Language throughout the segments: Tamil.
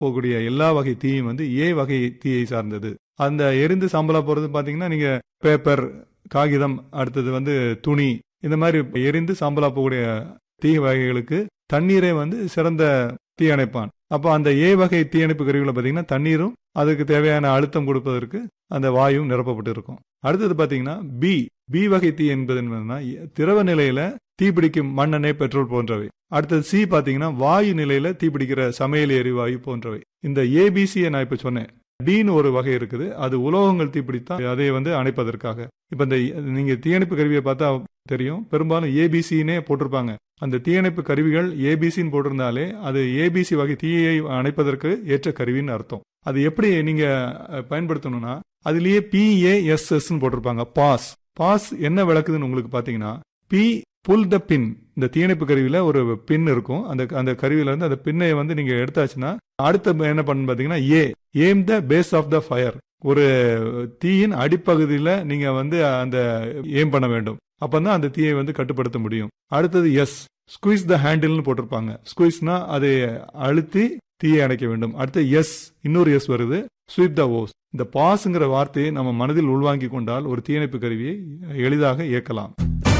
போகக்கூடிய எல்லா வகை தீயும் வந்து ஏ வகை தீயை சார்ந்தது அந்த எரிந்து சாம்பலா போறது பாத்தீங்கன்னா நீங்க பேப்பர் காகிதம் அடுத்தது வந்து துணி இந்த மாதிரி எரிந்து சாம்பலா போகக்கூடிய தீ வகைகளுக்கு தண்ணீரே வந்து சிறந்த தீயணைப்பான் அப்போ அந்த ஏ வகை தீயணைப்பு கருவிகளை பார்த்தீங்கன்னா தண்ணீரும் அதுக்கு தேவையான அழுத்தம் கொடுப்பதற்கு அந்த வாயும் நிரப்பப்பட்டு இருக்கும் அடுத்தது பார்த்தீங்கன்னா பி பி வகை தீ என்பது என்னன்னா திரவ நிலையில தீப்பிடிக்கும் மண்ணெண்ணெய் பெட்ரோல் போன்றவை அடுத்தது சி பார்த்தீங்கன்னா வாயு நிலையில தீப்பிடிக்கிற சமையல் எரிவாயு போன்றவை இந்த ஏபிசியை நான் இப்ப சொன்னேன் டின்னு ஒரு வகை இருக்குது அது உலோகங்கள் தீப்பிடித்தா அதை வந்து அணைப்பதற்காக இப்ப இந்த நீங்க தீயணைப்பு கருவியை பார்த்தா தெரியும் பெரும்பாலும் ஏபிசின்னே போட்டிருப்பாங்க அந்த தீயணைப்பு கருவிகள் ஏபிசின்னு போட்டிருந்தாலே அது ஏபிசி வகை தீயை அணைப்பதற்கு ஏற்ற கருவின்னு அர்த்தம் அது எப்படி நீங்க பயன்படுத்தணும்னா அதுலயே பிஏஎஸ்எஸ் போட்டிருப்பாங்க பாஸ் பாஸ் என்ன விளக்குதுன்னு உங்களுக்கு பாத்தீங்கன்னா பி புல் த பின் இந்த தீயணைப்பு கருவியில ஒரு பின் இருக்கும் அந்த அந்த கருவியில இருந்து அந்த பின்னை வந்து நீங்க எடுத்தாச்சுன்னா அடுத்த என்ன பண்ணு பாத்தீங்கன்னா a aim the base of the fire ஒரு தீயின் அடிப்பகுதியில நீங்க வந்து அந்த ஏம் பண்ண வேண்டும் அப்பதான் அந்த தீயை வந்து கட்டுப்படுத்த முடியும் அடுத்தது எஸ் ஸ்குயிஸ் த ஹேண்டில்னு போட்டிருப்பாங்க ஸ்குயிஸ்னா அதை அழுத்தி தீயை அணைக்க வேண்டும் அடுத்து எஸ் இன்னொரு எஸ் வருது ஸ்வீப் த ஓஸ் இந்த பாஸ்ங்கிற வார்த்தையை நம்ம மனதில் உள்வாங்கி கொண்டால் ஒரு தீயணைப்பு கருவியை எளிதாக இயக்கலாம்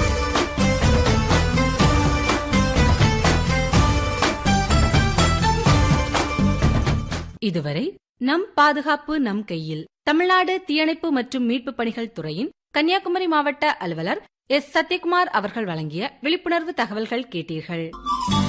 இதுவரை நம் பாதுகாப்பு நம் கையில் தமிழ்நாடு தீயணைப்பு மற்றும் மீட்பு பணிகள் துறையின் கன்னியாகுமரி மாவட்ட அலுவலர் எஸ் சத்யகுமார் அவர்கள் வழங்கிய விழிப்புணர்வு தகவல்கள் கேட்டீர்கள்